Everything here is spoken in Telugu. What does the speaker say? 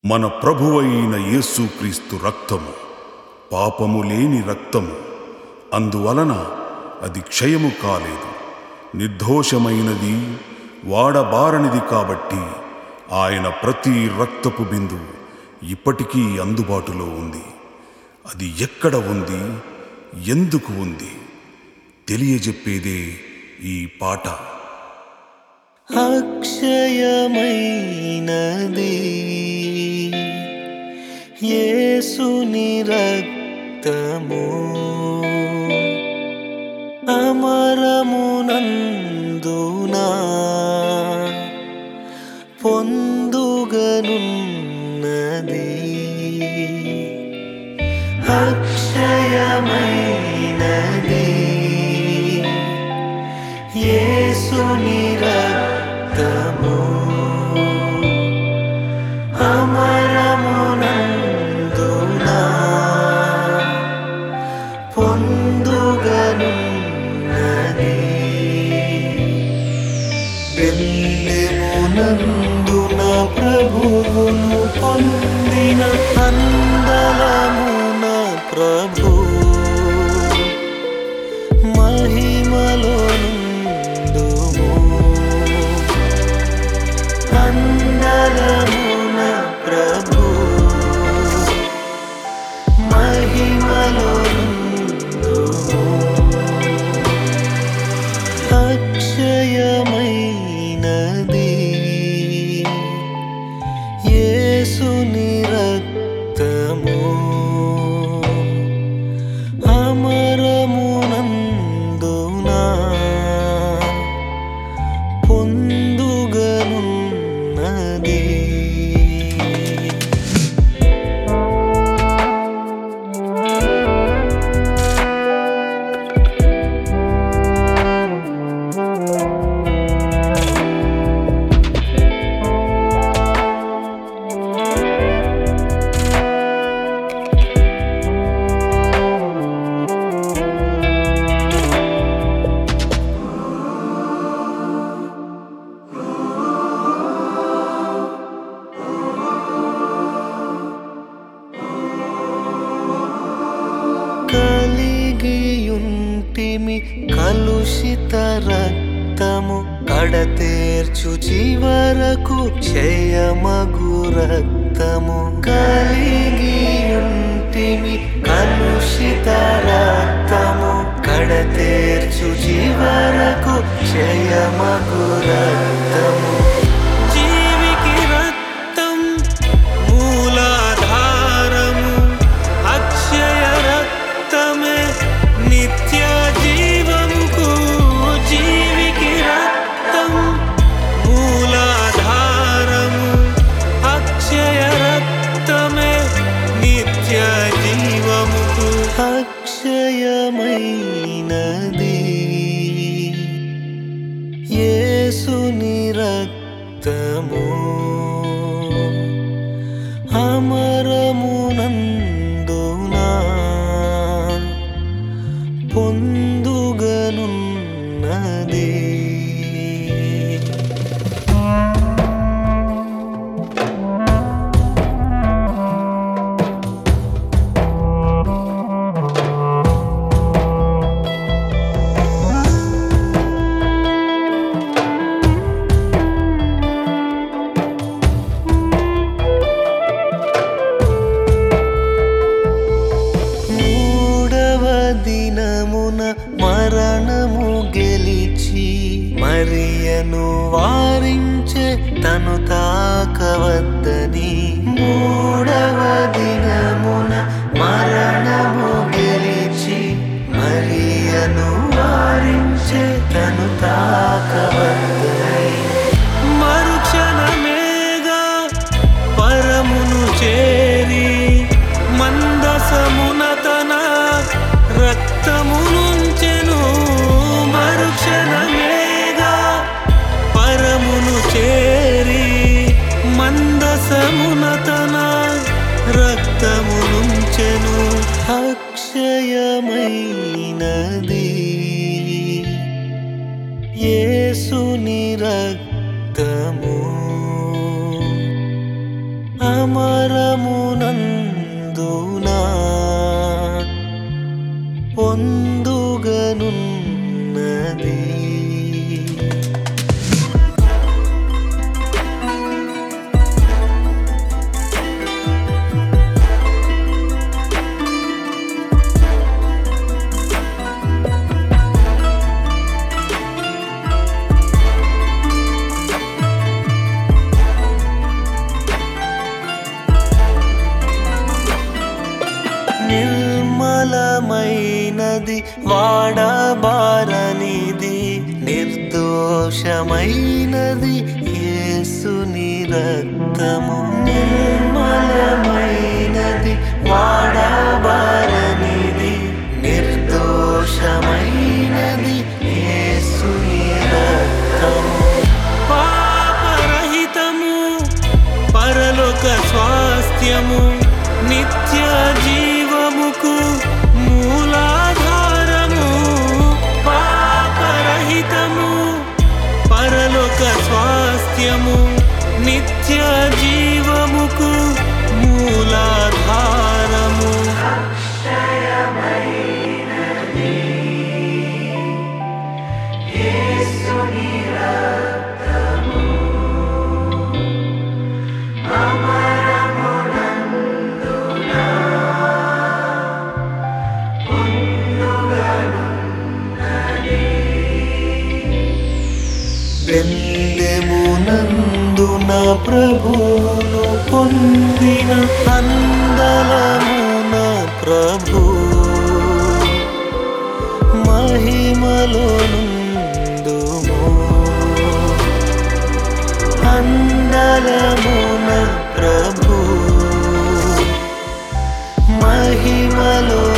మన ప్రభువైన యేసుక్రీస్తు రక్తము పాపము లేని రక్తము అందువలన అది క్షయము కాలేదు నిర్దోషమైనది వాడబారనిది కాబట్టి ఆయన ప్రతి రక్తపు బిందువు ఇప్పటికీ అందుబాటులో ఉంది అది ఎక్కడ ఉంది ఎందుకు ఉంది తెలియజెప్పేదే ఈ పాట అక్షయమైనది యేసుని రక్తము అమరమునందునా పొందుగనున్నది అక్షయమైనది యేసుని రక్తము అమరమునందునా పొందుగనున్నది బెల్లెమునందున ప్రభువును పొందిన అందలమున ప్రభు మహిమలో నుండుము అందలమున ప్రభు మహిమలో నుండుము అక్షయమైనది యేసుని రక్తము అమరమునందునా పొందుగనున్నది కలిగియుంటిమి కలుషిత రక్తము కడతేర్చు చివరకు క్షయమగు రక్తము కలిగియుంటిమి కలుషిత రక్తము కడతేర్చు చివరకు క్షయమగు రక్తము జీవికి రక్తం మూలాధారము అక్షయ రక్తమే నిత్య జీవముకు జీవికి రక్తం మూలాధారము అక్షయ రక్తమే నిత్య జీవముకు అక్షయమైనది యేసుని రక్తము అమరమునందునా పొందుగనున్నది మూడవ దినమున మరణము గెలిచి మరియను వారించే తను తాకవద్దని మూడవ దినమున మరణము గెలిచి మరియను వారించే తను తాకవద్దని మరుక్షణమేగా పరమును చేరి మందసమున తన రక్తమునుంచెను మరుక్షణమేగా పరమును చేరి మందసమున తన రక్తమునుంచెను అక్షయమైనది యేసుని రక్తము అమ అమరమునందునా పొందుగనున్నది నిర్మలమైనది వాడబారనిది నిర్దోషమైనది యేసుని రక్తము నిర్మలమైనది వాడబారనిది నిర్దోషమైనది యేసుని రక్తము పాపరహితము పరలోక స్వాస్థ్యము నిత్య జీవముకు మూలాధారము పాపరహితము పరలోక స్వాస్థ్యము నిత్య జీవముకు మూలాధారము బెందెమునందున ప్రభువును పొందిన అందలమున ప్రభు మహిమలో నుండుము అందలమున ప్రభు మహిమలో